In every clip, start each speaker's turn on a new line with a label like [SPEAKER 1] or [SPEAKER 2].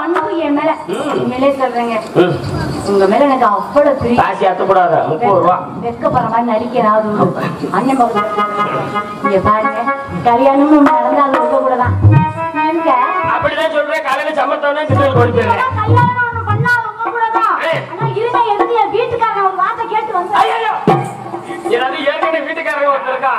[SPEAKER 1] அன்பு என் மேல
[SPEAKER 2] ம்.
[SPEAKER 1] உண்மையிலே சொல்றேங்க
[SPEAKER 2] ம்.
[SPEAKER 1] உங்க மேல எனக்கு அவ்வளவு பிரியம்
[SPEAKER 2] காசி அத்தக்கூடாத முப்பது ரூபா
[SPEAKER 1] வெக்கப்படுற மாதிரி நடிக்கிறாவது அண்ணன் பக்கம் இங்க பாருங்க கல்யாணமும் நடந்தாலும் உங்க கூட தான் நீங்க
[SPEAKER 2] அப்படிதான் சொல்றேன் காலையில சமத்தவனே திட்டல் கொண்டு போயிருக்கேன்
[SPEAKER 1] கல்யாணம் ஒண்ணு பண்ணா உங்க கூட தான்
[SPEAKER 2] ஏய்.
[SPEAKER 1] ஆனா இருங்க எதுக்கு என் வீட்டுக்காரன் ஒரு வார்த்தை கேட்டு வந்து
[SPEAKER 2] ஐயோ ஏதாவது ஏற்கனவே வீட்டுக்காரங்க ஒருத்தர் இருக்கா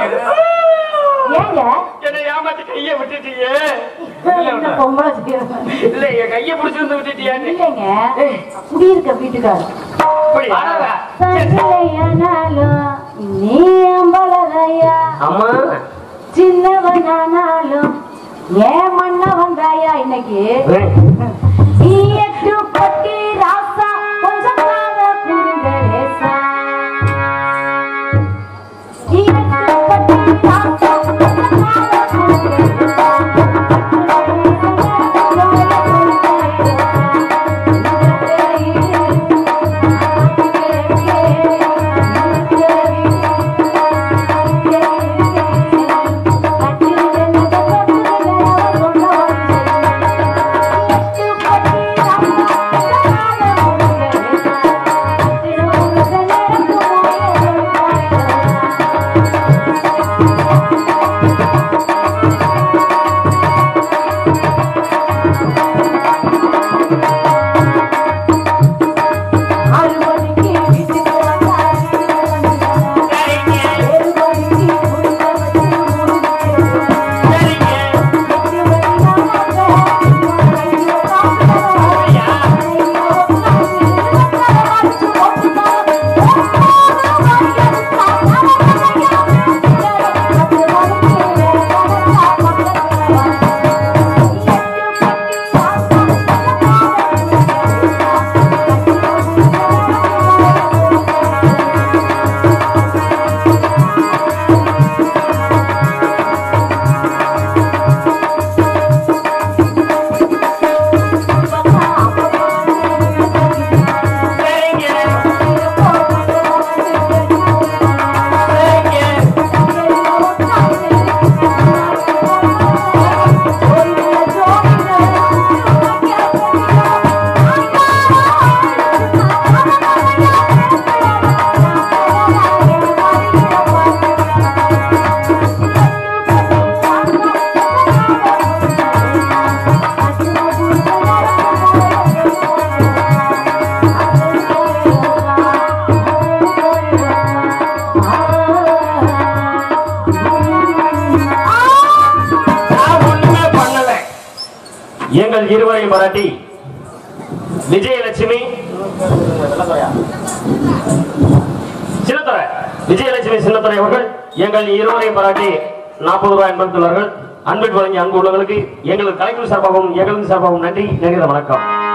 [SPEAKER 1] ஏங்க
[SPEAKER 2] என்னை ஏமாத்தி கையை விட்டுட்டீங்க
[SPEAKER 1] இந்த பொம்பளை செய்யறது.
[SPEAKER 2] இல்ல என் கையை பிடிச்சிருந்து விட்டுட்டியான்னு
[SPEAKER 1] இல்லைங்க குடியிருக்க வீட்டுக்காரர்
[SPEAKER 2] அப்படி
[SPEAKER 1] சண்டையானாலும் நீ அம்பளதையா
[SPEAKER 2] அம்மா
[SPEAKER 1] சின்னவனானாலும் ஏன் மண்ண வந்தாயா இன்னைக்கு நீ எட்டு பட்டி ராசா கொஞ்சம் காத குடுங்க லேசா நீ எட்டு பட்டி ராசா கொஞ்சம் காத குடுங்க
[SPEAKER 2] நான் ஒண்ணுமே பண்ணல எங்கள் இருவரையும் பாராட்டி விஜயலட்சுமி சின்னத்துறை விஜயலட்சுமி சின்னத்துறை அவர்கள் எங்கள் இருவரையும் பாராட்டி நாற்பது ரூபாய் என்பதுள்ளார்கள் அன்பிற்கு வழங்கிய அன்பு உள்ளவர்களுக்கு எங்களது கலைக்குழு சார்பாகவும் எங்களது சார்பாகவும் நன்றி நெறித வணக்கம்